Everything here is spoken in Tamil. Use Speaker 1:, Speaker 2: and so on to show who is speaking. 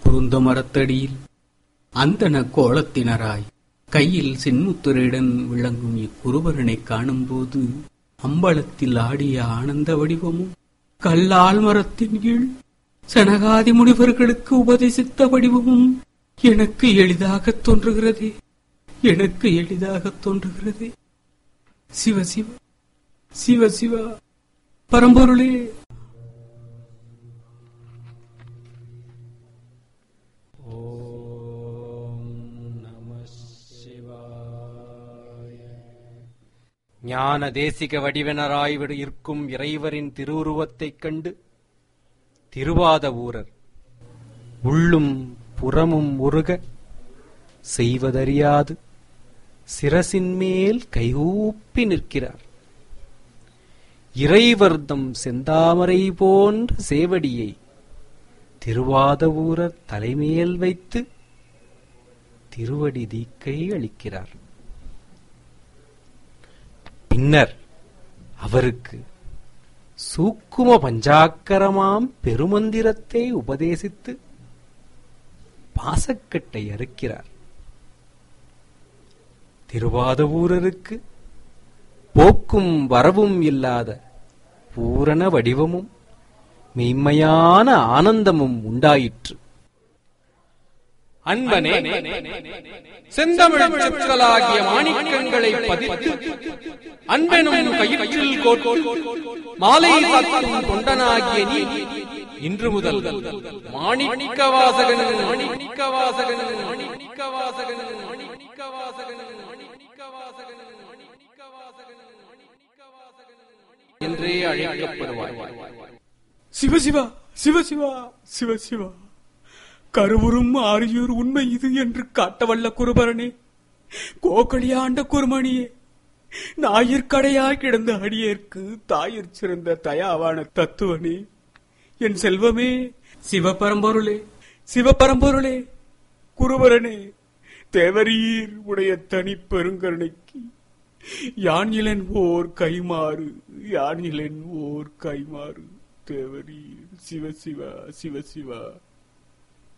Speaker 1: குருந்த மரத்தடியில் அந்தன கோலத்தினராய் கையில் சென்முத்திரையுடன் விளங்கும் இக்குருபரனை காணும்போது அம்பலத்தில் ஆடிய ஆனந்த வடிவமும் கல்லால் மரத்தின் கீழ் சனகாதி முனிவர்களுக்கு உபதேசித்த வடிவமும் எனக்கு எளிதாக தோன்றுகிறதே எனக்கு எளிதாக தோன்றுகிறதே சிவ சிவ சிவ சிவ பரம்பொருளே
Speaker 2: ஞான தேசிக வடிவனராய் விடு- இருக்கும் இறைவரின் திருவுருவத்தைக் கண்டு திருவாத ஊரர் உள்ளும் புறமும் உருக செய்வதறியாது சிரசின் மேல் கைகூப்பி நிற்கிறார் இறைவர்தம் செந்தாமரை போன்ற சேவடியை திருவாத ஊரர் தலைமேல் வைத்து திருவடி தீக்கை அளிக்கிறார் பின்னர் அவருக்கு சூக்கும பஞ்சாக்கரமாம் பெருமந்திரத்தை உபதேசித்து பாசக்கட்டை அறுக்கிறார் திருவாதவூரருக்கு போக்கும் வரவும் இல்லாத பூரண வடிவமும் மெய்மையான ஆனந்தமும் உண்டாயிற்று அன்பனே செந்தமிழ் சொற்களாகிய மாணிக்கங்களை பதித்து அன்பெனும் கயிற்றில் கோட்டு மாலை சாத்தும் தொண்டனாகிய நீ இன்று முதல் மாணிக்கவாசகன் மாணிக்கவாசகன் மாணிக்கவாசகன் மாணிக்கவாசகன் என்றே அழைக்கப்படுவாய்
Speaker 1: சிவசிவா சிவசிவா சிவசிவா கருவுறும் ஆரியூர் உண்மை இது என்று காட்டவல்ல குருபரனே கோக்களியாண்ட குருமணியே ஞாயிற்கடையாய் கிடந்த அடியேற்கு தாயிற் சிறந்த தயாவான தத்துவனே என் செல்வமே சிவபரம்பொருளே சிவபரம்பொருளே குருபரனே தேவரீர் உடைய தனி பெருங்கருணைக்கு யான் இளன் ஓர் கைமாறு யான் இளன் ஓர் கைமாறு தேவரீர் சிவசிவா சிவசிவா